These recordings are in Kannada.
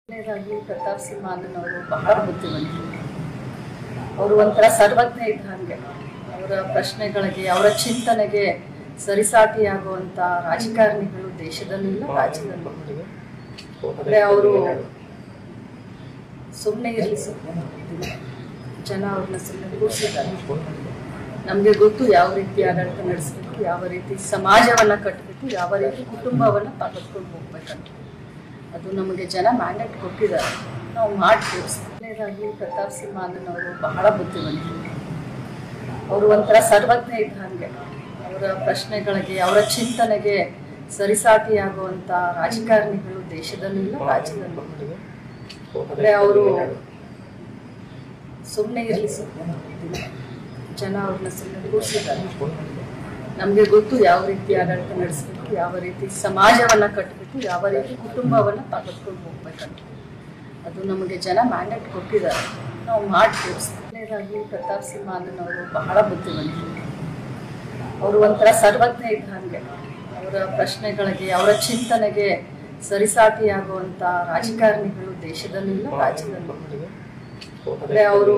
ಮೊದಲನೇದಾಗಿ ಪ್ರತಾಪ್ ಸಿಂಹ ಅವರು ಬಹಳ ಬುದ್ಧಿವಂತರು ಅವರು ಒಂಥರ ಸರ್ವಜ್ಞ ಇದ್ದ ಹಾಗೆ ಅವರ ಪ್ರಶ್ನೆಗಳಿಗೆ ಅವರ ಚಿಂತನೆಗೆ ಸರಿಸಾಟಿಯಾಗುವಂತ ರಾಜಕಾರಣಿಗಳು ದೇಶದಲ್ಲಿಲ್ಲ ರಾಜ್ಯದಲ್ಲೂ ಅಂದ್ರೆ ಅವರು ಸುಮ್ಮನೆ ಇರಲಿ ಜನ ಅವ್ರನ್ನ ಸುಮ್ಮನೆ ಕೂರಿಸಿದ್ದಾರೆ ನಮಗೆ ಗೊತ್ತು ಯಾವ ರೀತಿ ಆಡಳಿತ ನಡೆಸಬೇಕು ಯಾವ ರೀತಿ ಸಮಾಜವನ್ನ ಕಟ್ಟಬೇಕು ಯಾವ ರೀತಿ ಕುಟುಂಬವನ್ನ ಪಕ್ಕತ್ಕೊಂಡು ಹೋಗ್ಬೇಕಂತ ಅದು ನಮಗೆ ಜನ ಮ್ಯಾಂಡೇಟ್ ಕೊಟ್ಟಿದ್ದಾರೆ ನಾವು ಮಾಡಿ ತೋರಿಸ್ತೀವಿ ಪ್ರತಾಪ್ ಸಿಂಹ ಅವರು ಬಹಳ ಬುದ್ಧಿವಂತರು ಅವರು ಒಂಥರ ಸರ್ವಜ್ಞ ಇದ್ದ ಹಾಗೆ ಅವರ ಪ್ರಶ್ನೆಗಳಿಗೆ ಅವರ ಚಿಂತನೆಗೆ ಸರಿಸಾಟಿಯಾಗುವಂತ ರಾಜಕಾರಣಿಗಳು ದೇಶದಲ್ಲಿಲ್ಲ ರಾಜ್ಯದಲ್ಲೂ ಅಂದ್ರೆ ಅವರು ಸುಮ್ಮನೆ ಇರಲಿ ಜನ ಅವ್ರನ್ನ ಸುಮ್ಮನೆ ಕೂರಿಸಿದ್ದಾರೆ ನಮಗೆ ಗೊತ್ತು ಯಾವ ರೀತಿ ಆಡಳಿತ ನಡೆಸಬೇಕು ಯಾವ ರೀತಿ ಸಮಾಜವನ್ನ ಕಟ್ಟಬೇಕು ಯಾವ ರೀತಿ ಕುಟುಂಬವನ್ನ ಪಕ್ಕತ್ಕೊಂಡು ಹೋಗ್ಬೇಕಂತ ಅದು ನಮಗೆ ಜನ ಮ್ಯಾಂಡೇಟ್ ಕೊಟ್ಟಿದ್ದಾರೆ ನಾವು ಮಾಡಿ ತೋರಿಸ್ತೀವಿ ಪ್ರತಾಪ್ ಸಿಂಹ ಅವರು ಬಹಳ ಬುದ್ಧಿವಂತರು ಅವರು ಒಂಥರ ಸರ್ವಜ್ಞ ಇದ್ದ ಹಾಗೆ ಅವರ ಪ್ರಶ್ನೆಗಳಿಗೆ ಅವರ ಚಿಂತನೆಗೆ ಸರಿಸಾಟಿಯಾಗುವಂತ ರಾಜಕಾರಣಿಗಳು ದೇಶದಲ್ಲಿಲ್ಲ ರಾಜ್ಯದಲ್ಲೂ ಅಂದ್ರೆ ಅವರು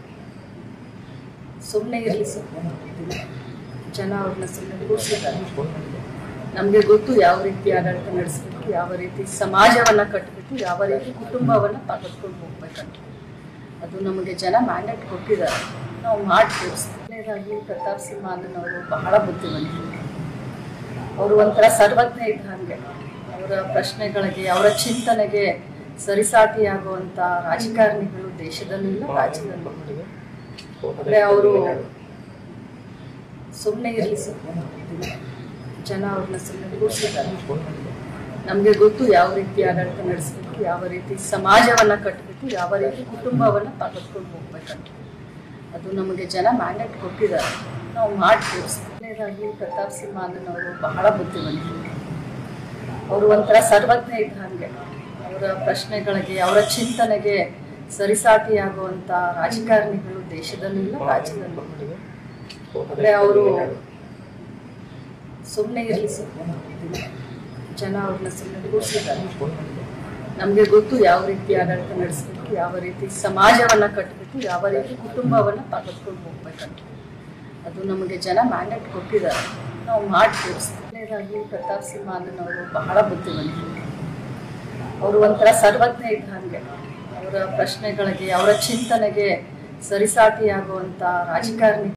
ಸುಮ್ಮನೆ ಇರಲಿ ಜನ ಅವ್ರನ್ನ ಸುಮ್ಮನೆ ಕೂರಿಸಿದ್ದಾರೆ ನಮಗೆ ಗೊತ್ತು ಯಾವ ರೀತಿ ಆಡಳಿತ ನಡೆಸಬೇಕು ಯಾವ ರೀತಿ ಸಮಾಜವನ್ನ ಕಟ್ಟಬೇಕು ಯಾವ ರೀತಿ ಕುಟುಂಬವನ್ನ ಪಕ್ಕತ್ಕೊಂಡು ಹೋಗ್ಬೇಕಂತ ಅದು ನಮಗೆ ಜನ ಮ್ಯಾಂಡೇಟ್ ಕೊಟ್ಟಿದ್ದಾರೆ ನಾವು ಮಾಡಿ ತೋರಿಸ್ತೀವಿ ಪ್ರತಾಪ್ ಸಿಂಹ ಅವರು ಬಹಳ ಬುದ್ಧಿವಂತರು ಅವರು ಒಂಥರ ಸರ್ವಜ್ಞ ಇದ್ದ ಹಾಗೆ ಅವರ ಪ್ರಶ್ನೆಗಳಿಗೆ ಅವರ ಚಿಂತನೆಗೆ ಸರಿಸಾಟಿಯಾಗುವಂತ ರಾಜಕಾರಣಿಗಳು ದೇಶದಲ್ಲಿಲ್ಲ ರಾಜ್ಯದಲ್ಲೂ ಅಂದ್ರೆ ಅವರು ಸುಮ್ಮನೆ ಇರಲಿ ಜನ ಅವ್ರನ್ನ ಸುಮ್ಮನೆ ಕೂರಿಸಿದ್ದಾರೆ ನಮಗೆ ಗೊತ್ತು ಯಾವ ರೀತಿ ಆಡಳಿತ ನಡೆಸಬೇಕು ಯಾವ ರೀತಿ ಸಮಾಜವನ್ನ ಕಟ್ಟಬೇಕು ಯಾವ ರೀತಿ ಕುಟುಂಬವನ್ನ ಪಕ್ಕತ್ಕೊಂಡು ಹೋಗ್ಬೇಕಂತ ಅದು ನಮಗೆ ಜನ ಮ್ಯಾಂಡೇಟ್ ಕೊಟ್ಟಿದ್ದಾರೆ ನಾವು ಮಾಡಿ ತೋರಿಸ್ತೀವಿ ಪ್ರತಾಪ್ ಸಿಂಹ ಅವರು ಬಹಳ ಬುದ್ಧಿವಂತರು ಅವರು ಒಂಥರ ಸರ್ವಜ್ಞ ಇದ್ದ ಹಾಗೆ ಅವರ ಪ್ರಶ್ನೆಗಳಿಗೆ ಅವರ ಚಿಂತನೆಗೆ ಸರಿಸಾಟಿಯಾಗುವಂತ ರಾಜಕಾರಣಿಗಳು ದೇಶದಲ್ಲಿಲ್ಲ ರಾಜ್ಯದಲ್ಲೂ ಅಂದ್ರೆ ಅವರು ಸುಮ್ಮನೆ ಇರಲಿ ಜನ ಅವ್ರನ್ನ ಸುಮ್ಮನೆ ಕೂರಿಸಿದ್ದಾರೆ ನಮಗೆ ಗೊತ್ತು ಯಾವ ರೀತಿ ಆಡಳಿತ ನಡೆಸಬೇಕು ಯಾವ ರೀತಿ ಸಮಾಜವನ್ನ ಕಟ್ಟಬೇಕು ಯಾವ ರೀತಿ ಕುಟುಂಬವನ್ನ ಪಕ್ಕತ್ಕೊಂಡು ಹೋಗ್ಬೇಕಂತ ಅದು ನಮಗೆ ಜನ ಮ್ಯಾಂಡೇಟ್ ಕೊಟ್ಟಿದ್ದಾರೆ ನಾವು ಮಾಡಿ ತೋರಿಸ್ತೀವಿ ಪ್ರತಾಪ್ ಸಿಂಹ ಅವರು ಬಹಳ ಬುದ್ಧಿವಂತರು ಅವರು ಒಂಥರ ಸರ್ವಜ್ಞ ಇದ್ದ ಹಾಗೆ ಅವರ ಪ್ರಶ್ನೆಗಳಿಗೆ ಅವರ ಚಿಂತನೆಗೆ ಸರಿಸಾಟಿಯಾಗುವಂತ ರಾಜಕಾರಣಿ